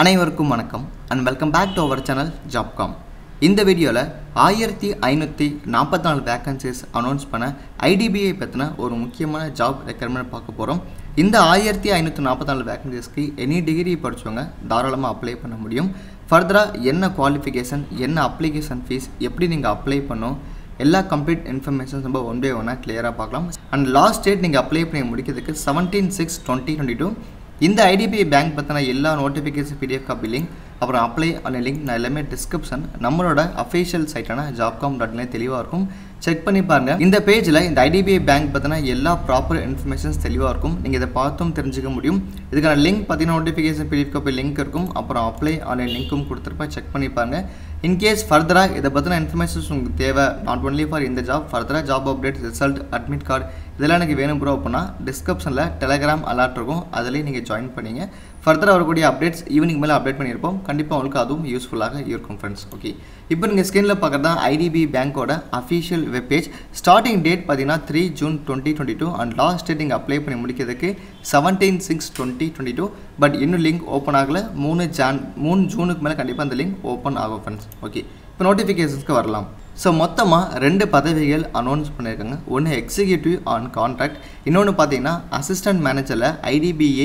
அனைவருக்கும் வணக்கம் and welcome back to our channel ஜாப்காம் இந்த வீடியோவில் ஆயிரத்தி ஐநூற்றி நாற்பத்தி நாலு வேக்கன்சிஸ் அனௌன்ஸ் பண்ண ஐடிபிஐ பற்றின ஒரு முக்கியமான ஜாப் ரெக்யர்மெண்ட் பார்க்க போகிறோம் இந்த ஆயிரத்தி ஐநூற்றி நாற்பத்தி நாலு வேக்கன்சிஸ்க்கு எனி டிகிரி படித்தவங்க தாராளமாக அப்ளை பண்ண முடியும் ஃபர்தராக என்ன குவாலிஃபிகேஷன் என்ன அப்ளிகேஷன் ஃபீஸ் எப்படி நீங்கள் அப்ளை பண்ணும் எல்லா கம்ப்ளீட் இன்ஃபர்மேஷன்ஸ் நம்ம ஒன் பை ஒன்னாக கிளியராக பார்க்கலாம் அண்ட் லாஸ்ட் டேட் நீங்கள் அப்ளை பண்ணி முடிக்கிறதுக்கு seventeen six twenty twenty two இந்த ஐடிபிஐ பேங்க் பற்றின எல்லா நோட்டிஃபிகேஷன் பிடிஎஃப் காப்பி லிங்க் அப்புறம் அப்ளை ஆன லிங்க் நான் எல்லாமே டிஸ்கிரிப்ஷன் நம்மளோட அஃபிஷியல் சைட்டான ஜாப்காம் டாட்ல தெளிவாக இருக்கும் செக் பண்ணி பாருங்க இந்த பேஜில் இந்த ஐடிபிஐ பேங்க் பற்றின எல்லா ப்ராப்பர் இன்ஃபர்மேஷன்ஸ் தெளிவாக இருக்கும் நீங்கள் இதை பார்த்தும் தெரிஞ்சுக்க முடியும் இதுக்கான லிங்க் பார்த்தீங்கன்னா நோட்டிஃபிகேஷன் பிடிஎஃப் காப்பி லிங்க் இருக்கும் அப்புறம் அப்ளை ஆன்லைன் லிங்க்கும் கொடுத்துருப்பேன் செக் பண்ணி பாருங்க இன்கேஸ் ஃபர்தராக இதை பற்றின இன்ஃபர்மேஷன்ஸ் உங்களுக்கு தேவை நாட் ஒன்லி ஃபார் இந்த ஜாப் ஃபர்தராக job update result admit card இதெல்லாம் எனக்கு வேணும் ப்ரோ அப்படின்னா டிஸ்கிரிப்ஷனில் டெலகிராம் அலர்ட் இருக்கும் அதிலேயே நீங்கள் ஜாயின் பண்ணிங்க ஃபர்தராக வரக்கூடிய அப்டேட்ஸ் ஈவினிங் மேலே அப்டேட் பண்ணியிருப்போம் கண்டிப்பாக உங்களுக்கு அதுவும் யூஸ்ஃபுல்லாக இருக்கும் ஃப்ரெண்ட்ஸ் ஓகே இப்போ நீங்கள் ஸ்க்ரீனில் பார்க்குறது தான் ஐடிபி பேங்க்கோட அஃபிஷியல் வெப்பேஜ் ஸ்டார்டிங் டேட் பார்த்தீங்கன்னா three June twenty twenty two and last date நீங்கள் அப்ளை பண்ணி முடிக்கிறதுக்கு seventeen six twenty twenty two but இன்னும் லிங்க் ஓப்பன் ஆகலை மூணு ஜான் மூணு ஜூனுக்கு மேலே கண்டிப்பாக அந்த லிங்க் ஓப்பன் ஆகும் ஃப்ரெண்ட்ஸ் ஓகே இப்போ நோட்டிஃபிகேஷன்ஸ்க்கு வரலாம் ஸோ மொத்தமாக ரெண்டு பதவிகள் அனௌன்ஸ் பண்ணியிருக்காங்க ஒன்று எக்ஸிக்யூட்டிவ் ஆன் கான்ட்ராக்ட் இன்னொன்று பார்த்தீங்கன்னா அசிஸ்டன்ட் மேனேஜரில் ஐடிபிஐ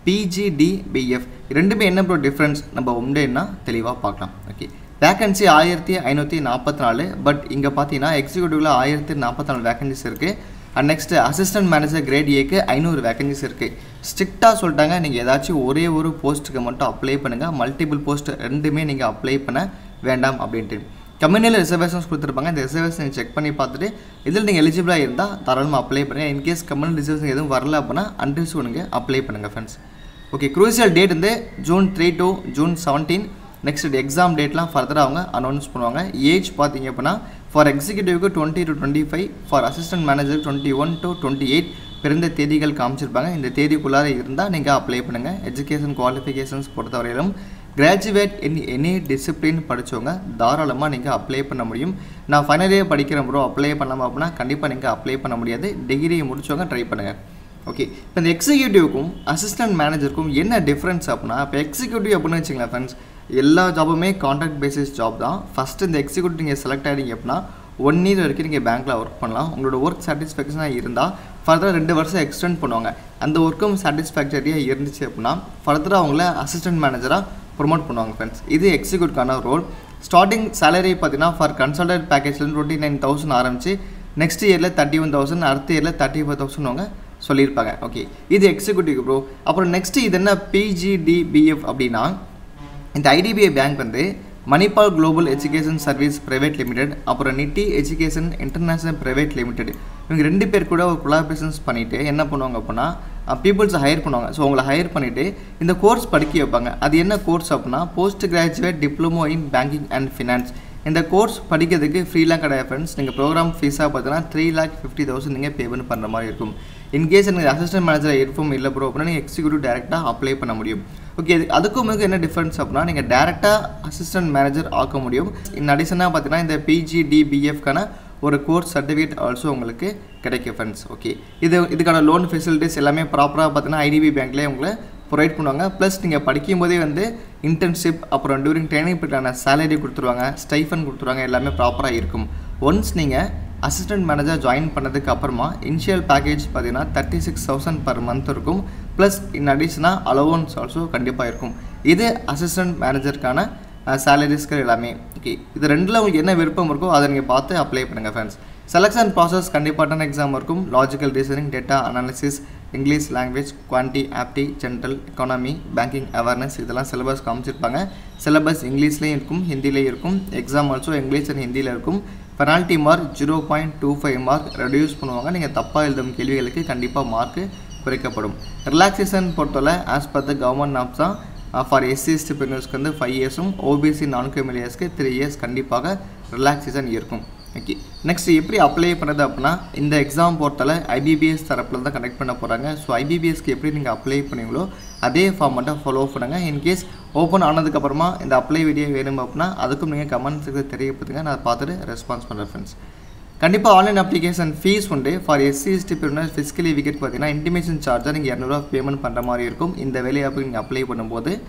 பிஜிடிபிஎஃப் ரெண்டுமே என்ன ப்ரோ டிஃப்ரென்ஸ் நம்ம உண்டேன்னா தெளிவாக பார்க்கலாம் ஓகே வேக்கன்சி ஆயிரத்தி ஐநூற்றி நாற்பத்தி நாலு பட் இங்கே பார்த்தீங்கன்னா எக்ஸிக்யூட்டிவில் ஆயிரத்தி நாற்பத்தி நாலு வேக்கன்சிஸ் இருக்குது and next assistant manager grade ஏக்கு ஐநூறு வேக்கன்சிஸ் இருக்குது ஸ்ட்ரிக்டாக சொல்லிட்டாங்க நீங்கள் ஏதாச்சும் ஒரே ஒரு போஸ்ட்டுக்கு மட்டும் அப்ளை பண்ணுங்கள் மல்டிபிள் போஸ்ட் ரெண்டுமே நீங்கள் அப்ளை பண்ண வேண்டாம் அப்படின்ட்டு கம்யூனியில் ரிசர்வேஷன்ஸ் கொடுத்துருப்பாங்க இந்த ரிசர்வேஷன் நீங்கள் செக் பண்ணி பார்த்துட்டு இதில் நீங்கள் எலிஜிபிளாக இருந்தால் தாராளமாக அப்ளை பண்ணுங்கள் இன்கேஸ் கம்யூனல் ரிசர்வேஷன் எதுவும் வரல அப்படின்னா அன்ரிஸ் நீங்கள் அப்ளை பண்ணுங்கள் ஃப்ரெண்ட்ஸ் ஓகே குரூசியல் டேட் வந்து June three to June seventeen next exam டேட்லாம் ஃபர்தராக அவங்க அனௌன்ஸ் பண்ணுவாங்க ஏஜ் பார்த்தீங்க அப்படின்னா ஃபார் எக்ஸிக்யூட்டிவ்க்கு twenty to twenty five for assistant manager twenty one to twenty eight பிறந்த தேதிகள் காமிச்சிருப்பாங்க இந்த தேதிக்குள்ளார இருந்தால் நீங்கள் அப்ளை பண்ணுங்கள் எஜுகேஷன் குவாலிஃபிகேஷன்ஸ் பொறுத்தவரையிலும் கிராஜுவேட் இன் எனி டிசிப்ளின் படித்தவங்க தாராளமாக நீங்கள் அப்ளை பண்ண முடியும் நான் ஃபைனல் இயர் படிக்கிறேன் ப்ரோ அப்ளை பண்ணாமல் அப்படின்னா கண்டிப்பாக நீங்கள் அப்ளை பண்ண முடியாது டிகிரி முடிச்சவங்க ட்ரை பண்ணுங்கள் ஓகே இப்போ இந்த எக்ஸிக்யூட்டிவ்க்கும் அசிஸ்டன்ட் மேனேஜருக்கும் என்ன டிஃப்ரென்ஸ் அப்படின்னா இப்போ எக்ஸிக்யூட்டிவ் அப்படின்னு வச்சுங்களேன் ஃப்ரெண்ட்ஸ் எல்லா ஜாபுமே கான்ட்ராக்ட் பேசிஸ் ஜாப் தான் ஃபஸ்ட்டு இந்த எக்ஸிக்யூட்டிவ் நீங்கள் செலக்ட் ஆகிட்டீங்க அப்படின்னா ஒன் இயர் வரைக்கும் நீங்கள் பேங்க்கில் ஒர்க் பண்ணலாம் உங்களோட ஒர்க் சாட்டிஸ்ஃபேக்ஷனாக இருந்தால் ஃபர்தராக ரெண்டு வருஷம் எக்ஸ்டெண்ட் பண்ணுவாங்க அந்த ஒர்க்கும் சாட்டிஸ்ஃபேக்டரியாக இருந்துச்சு அப்படின்னா ஃபர்தராக அவங்கள அசிஸ்டன்ட் மேனேஜராக ப்ரொமோட் பண்ணுவாங்க ஃப்ரெண்ட்ஸ் இது எக்ஸிக்யூட்டிவ்க்கான ரோல் ஸ்டார்டிங் சேலரி பார்த்தீங்கன்னா ஃபார் கன்சல்டன்ட் பேக்கேஜ்லேருந்து டுவெண்ட்டி நைன் தௌசண்ட் ஆரம்பிச்சு நெக்ஸ்ட் இயரில் தேர்ட்டி ஒன் தௌசண்ட் அடுத்த இயரில் தேர்ட்டி ஃபைவ் தௌசண்ட் அவங்க சொல்லியிருப்பாங்க ஓகே இது எக்ஸிக்யூட்டிவ் ப்ரோ அப்புறம் நெக்ஸ்ட் இது என்ன பிஜிடிபிஎஃப் அப்படின்னா இந்த ஐடிபிஐ பேங்க் வந்து Manipal global education service private limited அப்புறம் Nitte education international private limited இவங்க ரெண்டு பேர் கூட ஒரு கொலாபரேஷன்ஸ் பண்ணிவிட்டு என்ன பண்ணுவாங்க அப்படின்னா பீப்புள்ஸை ஹையர் பண்ணுவாங்க ஸோ உங்களை ஹையர் பண்ணிவிட்டு இந்த கோர்ஸ் படிக்க வைப்பாங்க அது என்ன கோர்ஸ் அப்படின்னா post graduate diploma in banking and finance இந்த கோர்ஸ் படிக்கிறதுக்கு ஃப்ரீலாம் கிடையாது ஃப்ரெண்ட்ஸ் நீங்கள் ப்ரோக்ராம் ஃபீஸாக பார்த்தீங்கன்னா த்ரீ லேக் ஃபிஃப்டி தௌசண்ட் நீங்கள் பேமெண்ட் பண்ணுற மாதிரி இருக்கும் இன்கேஸ் எனக்கு அசிஸ்டன்ட் மேனேஜர் இருக்கும் இல்லை ப்ரோ அப்படின்னா நீங்கள் எக்ஸிக்யூட்டிவ் டேரெக்டாக அப்ளை பண்ண முடியும் ஓகே இது அதுக்கும் மிக என்ன டிஃப்ரென்ஸ் அப்படின்னா நீங்கள் டேரெக்டாக அசிஸ்டன்ட் மேனேஜர் ஆக்க முடியும் இன் அடிஷனாக பார்த்தீங்கன்னா இந்த பிஜிடிபிஎஃப்கான ஒரு கோர்ஸ் சர்டிஃபிகேட் ஆல்சோ உங்களுக்கு கிடைக்கும் ஃப்ரெண்ட்ஸ் ஓகே இது இதுக்கான லோன் ஃபெசிலிட்டிஸ் எல்லாமே ப்ராப்பராக பார்த்தீங்கன்னா ஐடிபி பேங்க்லேயே உங்களை ப்ரொவைட் பண்ணுவாங்க ப்ளஸ் நீங்கள் படிக்கும் போதே வந்து இன்டர்ன்ஷிப் அப்புறம் டியூரிங் ட்ரைனிங் பீரியடான சேலரி கொடுத்துருவாங்க ஸ்டைஃபன் கொடுத்துருவாங்க எல்லாமே ப்ராப்பராக இருக்கும் ஒன்ஸ் நீங்கள் அசிஸ்டன்ட் மேனேஜர் ஜாயின் பண்ணதுக்கு அப்புறமா இனிஷியல் பேக்கேஜ் பார்த்தீங்கன்னா thirty six thousand per month இருக்கும் ப்ளஸ் இன் அடிஷனாக அலோவன்ஸ் ஆல்சோ கண்டிப்பாக இருக்கும் இது அசிஸ்டன்ட் மேனேஜருக்கான சேலரிஸ்கள் எல்லாமே ஓகே இது ரெண்டில் உங்களுக்கு என்ன விருப்பம் இருக்கோ அதை நீங்கள் பார்த்து அப்ளை பண்ணுங்கள் ஃப்ரெண்ட்ஸ் செலெக்ஷன் ப்ராசஸ் கண்டிப்பான எக்ஸாம் இருக்கும் logical reasoning data analysis English language quanti apti general economy banking awareness இதெல்லாம் சிலபஸ் காமிச்சிருப்பாங்க சிலபஸ் இங்கிலீஷ்லேயும் இருக்கும் ஹிந்திலேயும் இருக்கும் எக்ஸாம் ஆல்சோ இங்கிலீஷ் அண்ட் ஹிந்தியில் இருக்கும் penalty mark zero point two five mark reduce பண்ணுவாங்க நீங்கள் தப்பாக எழுதும் கேள்விகளுக்கு கண்டிப்பாக மார்க்கு குறைக்கப்படும் ரிலாக்ஸேஷன் பொறுத்தவரை as per the government norms தான் ஃபார் எஸ்சி எஸ்டி பிரினர்ஸ்க்கு வந்து ஃபைவ் இயர்ஸும் ஓபிசி நான் கிரிமினல்ஸ்க்கு த்ரீ இயர்ஸ் கண்டிப்பாக ரிலாக்ஸேஷன் இருக்கும் ஓகே நெக்ஸ்ட் எப்படி அப்ளை பண்ணுறது அப்படின்னா இந்த எக்ஸாம் பொறுத்தவரை ஐபிபிஎஸ் தரப்பில் தான் கனெக்ட் பண்ண போகிறாங்க ஸோ ஐபிபிஎஸ்க்கு எப்படி நீங்கள் அப்ளை பண்ணீங்களோ அதே ஃபார்மெட்டை ஃபாலோ பண்ணுங்கள் இன்கேஸ் ஓப்பன் ஆனதுக்கப்புறமா இந்த அப்ளை வீடியோ வேணும் அப்படின்னா அதுக்கும் நீங்கள் கமெண்ட்ஸுக்கு தெரியப்படுத்துங்க நான் பார்த்துட்டு ரெஸ்பான்ஸ் பண்ணுறேன் ஃப்ரெண்ட்ஸ் கண்டிப்பாக ஆன்லைன் அப்ளிகேஷன் ஃபீஸ் உண்டு ஃபார் எஸ்சி எஸ்டி பிரிவினர் ஃபிசிக்கலி விக்கெட் பார்த்தீங்கன்னா இன்டிமேஷன் சார்ஜாக நீங்கள் இரநூறுவா பேமெண்ட் பண்ணுற மாதிரி இருக்கும் இந்த வேலையாப்புக்கு நீங்கள் அப்ளை பண்ணும்போது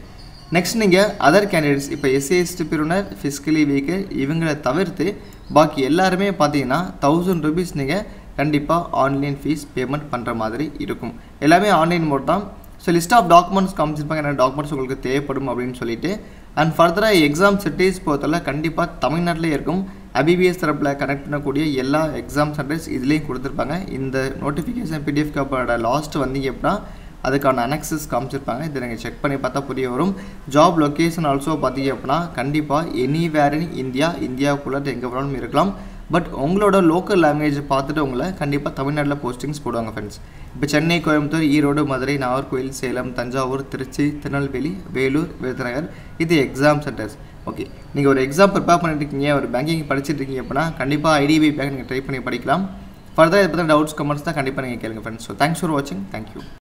நெக்ஸ்ட் நீங்கள் அதர் கேண்டிடேட்ஸ் இப்போ எஸ்சிஎஸ்டி பிரிவினர் ஃபிசிக்கலி வீக்கர் இவங்களை தவிர்த்து பாக்கி எல்லாருமே பார்த்தீங்கன்னா தௌசண்ட் ருபீஸ் நீங்கள் கண்டிப்பாக ஆன்லைன் ஃபீஸ் பேமெண்ட் பண்ணுற மாதிரி இருக்கும் எல்லாமே ஆன்லைன் மோட் தான் ஸோ லிஸ்ட் ஆஃப் டாக்குமெண்ட்ஸ் காமிச்சிருப்பாங்க என்ன டாக்குமெண்ட்ஸ் உங்களுக்கு தேவைப்படும் அப்படின்னு சொல்லிட்டு அண்ட் ஃபர்தராக எக்ஸாம் சென்டர்ஸ் பொறுத்தவரை கண்டிப்பாக தமிழ்நாட்டிலே இருக்கும் அபிபிஎஸ் தரப்பில் கனெக்ட் பண்ணக்கூடிய எல்லா எக்ஸாம் சென்டர்ஸ் இதுலேயும் கொடுத்துருப்பாங்க இந்த நோட்டிஃபிகேஷன் பிடிஎஃப் காப்போட லாஸ்ட் வந்தீங்க அப்படின்னா அதுக்கான அனெக்சஸ் காமிச்சிருப்பாங்க இதை நீங்கள் செக் பண்ணி பார்த்தா புரிய வரும் ஜாப் லொக்கேஷன் ஆல்சோ பார்த்தீங்க அப்படின்னா கண்டிப்பாக எனி வேர் இன் இந்தியா இந்தியாவுக்குள்ளே எங்கே வேணாலும் இருக்கலாம் பட் உங்களோட லோக்கல் லாங்குவேஜ் பார்த்துட்டு உங்களை கண்டிப்பாக தமிழ்நாட்டில் போஸ்டிங்ஸ் போடுவாங்க ஃப்ரெண்ட்ஸ் இப்போ சென்னை கோயம்புத்தூர் ஈரோடு மதுரை நாகர்கோவில் சேலம் தஞ்சாவூர் திருச்சி திருநெல்வேலி வேலூர் விருதுநகர் இது எக்ஸாம் சென்டர்ஸ் ஓகே நீங்கள் ஒரு எக்ஸாம் ப்ரிப்பேர் பண்ணிட்டு இருக்கீங்க ஒரு பேங்கிங் படிச்சுட்டு இருக்கீங்க அப்படின்னா கண்டிப்பாக ஐடிபி பேங்க் நீங்கள் ட்ரை பண்ணி படிக்கலாம் ஃபர்தர் இதை பற்றி டவுட்ஸ் கமெண்ட்ஸ் தான் கண்டிப்பாக நீங்கள் கேளுங்க ஃப்ரெண்ட்ஸ் ஸோ தேங்க்ஸ் ஃபார் வாட்சிங் தேங்க்யூ